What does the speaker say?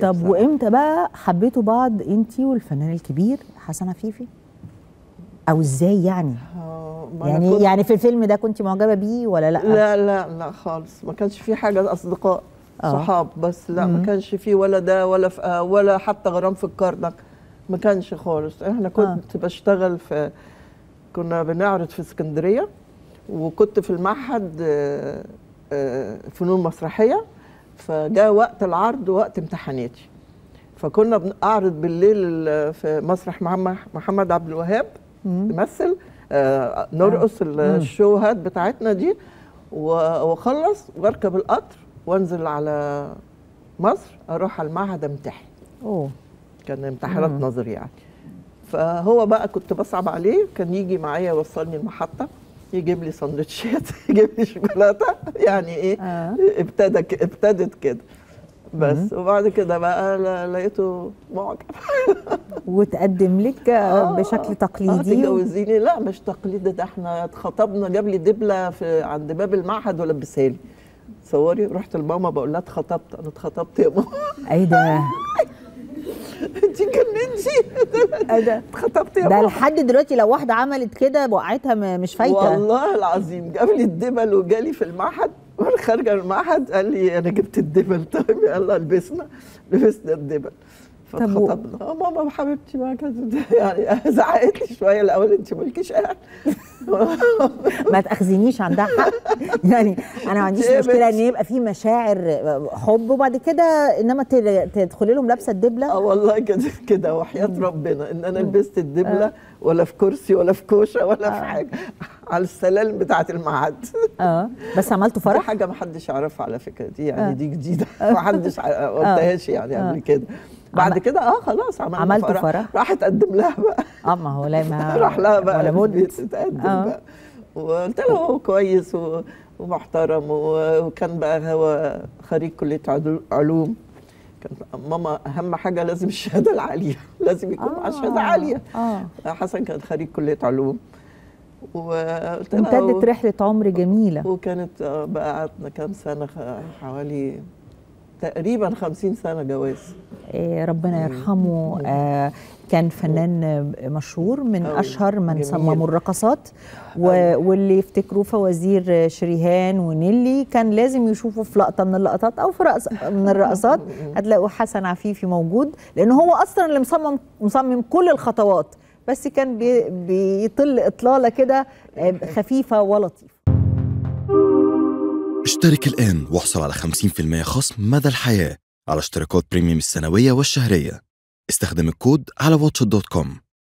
طب بصراحة. وامتى بقى حبيتوا بعض انت والفنان الكبير حسن عفيفي او ازاي يعني آه، ما أنا يعني كنت- يعني في الفيلم ده كنت معجبه بيه ولا لا لا لا لا خالص ما كانش في حاجه اصدقاء آه. صحاب بس لا ما كانش في ولا ده ولا في آه، ولا حتى غرام في الكرنك ما كانش خالص احنا كنت بشتغل في كنا بنعرض في اسكندريه وكنت في المعهد آه، آه، فنون مسرحيه فجاء وقت العرض وقت امتحاناتي فكنا بنعرض بالليل ال- في مسرح محمد محمد عبد الوهاب نمثل آه، نرقص ال- الشوهات بتاعتنا دي و- واخلص واركب القطر وانزل على مصر اروح على المعهد امتحن اوه كان امتحانات نظري يعني فهو بقى كنت بصعب عليه كان يجي معايا يوصلني المحطه يجيب لي سندوتشات يجيب لي شوكولاته يعني ايه آه. ابتدى ك- ابتدت كده بس وبعد كده بقى ل- لقيته معجب وتقدم لك آه، بشكل اه تقليدي تجوزيني لا مش تقليدي ده احنا اتخطبنا جاب لي دبله في عند باب المعهد ولبسها لي تصوري رحت لماما بقول لها اتخطبت انا اتخطبت يا ماما ايه ده انت جننتي ايه ده اتخطبت يا ده ماما لحد دلوقتي لو واحده عملت كده وقعتها م- مش فايته والله العظيم جاب لي الدبل وجالي في المعهد وانا خارجه من المعهد قال لي انا جبت الدبل طيب يلا لبسنا لبسنا الدبل طب و- فاتخطبنا اه ماما حبيبتي ما كانت يعني زعقت لي شويه الاول انت مالكيش اهل ما تاخذنيش عندها حق يعني انا ما عنديش يا مشكله ان بنتي. يبقى في مشاعر حب وبعد كده انما ت- تدخلي لهم لابسه اه الدبله والله كده كده وحياه ربنا ان انا لبست الدبله ولا في كرسي ولا في كوشه ولا في حاجه على السلالم بتاعه المعهد اه بس عملتوا دي فرح حاجه ما حدش يعرفها على فكره دي يعني آه. دي جديده ما حدش ع- قلتهاش يعني قبل كده بعد عم- كده اه خلاص عملنا عملتوا فرح؟ راح اتقدم لها بقى اه ما هو لا ما راح لها بقى ولا البيت بد تتقدم آه. بقى وقلت له هو كويس و- ومحترم و- وكان بقى هو خريج كليه عدو- علوم كان ماما اهم حاجه لازم الشهاده العاليه لازم يكون معاه شهاده عاليه اه حسن كان خريج كليه علوم وقلت لها امتدت رحله عمر جميله وكانت آه، بقى قعدنا كام سنه خ- حوالي تقريبا خمسين سنه جواز إيه ربنا يرحمه آه كان فنان آه، مشهور من أوي. اشهر من جميل. صمموا الرقصات و- واللي يفتكروا فوازير آه، شريهان ونيلي كان لازم يشوفوا في لقطه من اللقطات او في رقص من الرقصات هتلاقوا حسن عفيفي موجود لان هو اصلا اللي مصمم مصمم كل الخطوات بس كان بي بيطل اطلاله كده آه، خفيفه ولطيفه اشترك الآن واحصل على 50% خصم مدى الحياة على اشتراكات بريميوم السنوية والشهرية استخدم الكود على واتش دوت كوم